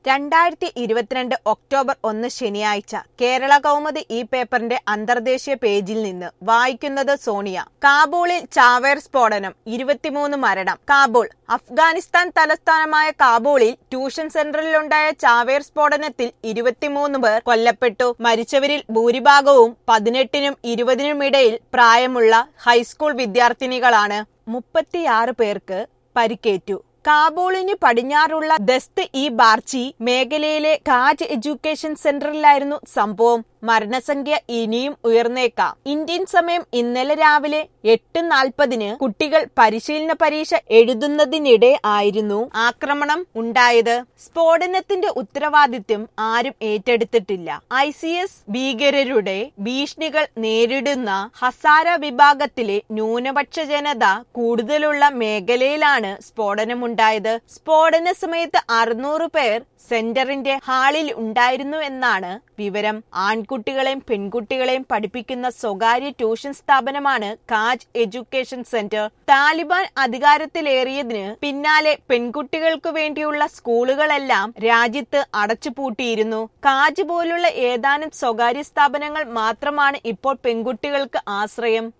രണ്ടായിരത്തി ഇരുപത്തിരണ്ട് ഒക്ടോബർ ഒന്ന് ശനിയാഴ്ച കേരള കൗമുദി ഈ പേപ്പറിന്റെ അന്തർദേശീയ പേജിൽ നിന്ന് വായിക്കുന്നത് സോണിയ കാബൂളിൽ ചാവേർ സ്ഫോടനം ഇരുപത്തിമൂന്ന് മരണം കാബൂൾ അഫ്ഗാനിസ്ഥാൻ തലസ്ഥാനമായ കാബൂളിൽ ട്യൂഷൻ സെന്ററിലുണ്ടായ ചാവേർ സ്ഫോടനത്തിൽ ഇരുപത്തിമൂന്ന് പേർ കൊല്ലപ്പെട്ടു മരിച്ചവരിൽ ഭൂരിഭാഗവും പതിനെട്ടിനും ഇരുപതിനും ഇടയിൽ പ്രായമുള്ള ഹൈസ്കൂൾ വിദ്യാർത്ഥിനികളാണ് മുപ്പത്തിയാറ് പേർക്ക് പരിക്കേറ്റു കാബൂളിന് പടിഞ്ഞാറുള്ള ദസ്ത് ഇ ബാർച്ചി മേഖലയിലെ കാജ് എഡ്യൂക്കേഷൻ സെന്ററിലായിരുന്നു സംഭവം മരണസംഖ്യ ഇനിയും ഉയർന്നേക്കാം ഇന്ത്യൻ സമയം ഇന്നലെ രാവിലെ എട്ട് നാൽപ്പതിന് കുട്ടികൾ പരിശീലന പരീക്ഷ എഴുതുന്നതിനിടെ ആയിരുന്നു ആക്രമണം ഉണ്ടായത് സ്ഫോടനത്തിന്റെ ഉത്തരവാദിത്യം ആരും ഏറ്റെടുത്തിട്ടില്ല ഐ സി എസ് ഭീകരരുടെ ഭീഷണികൾ നേരിടുന്ന ഹസാര വിഭാഗത്തിലെ ന്യൂനപക്ഷ ജനത കൂടുതലുള്ള മേഖലയിലാണ് സ്ഫോടനമുണ്ടായത് സ്ഫോടന സമയത്ത് അറുന്നൂറ് പേർ സെന്ററിന്റെ ഹാളിൽ ഉണ്ടായിരുന്നു എന്നാണ് വിവരം ആൺകുട്ടികളെയും പെൺകുട്ടികളെയും പഠിപ്പിക്കുന്ന സ്വകാര്യ ട്യൂഷൻ സ്ഥാപനമാണ് കാജ് എഡ്യൂക്കേഷൻ സെന്റർ താലിബാൻ അധികാരത്തിലേറിയതിന് പിന്നാലെ പെൺകുട്ടികൾക്ക് വേണ്ടിയുള്ള സ്കൂളുകളെല്ലാം രാജ്യത്ത് അടച്ചുപൂട്ടിയിരുന്നു കാജ് പോലുള്ള ഏതാനും സ്വകാര്യ സ്ഥാപനങ്ങൾ മാത്രമാണ് ഇപ്പോൾ പെൺകുട്ടികൾക്ക് ആശ്രയം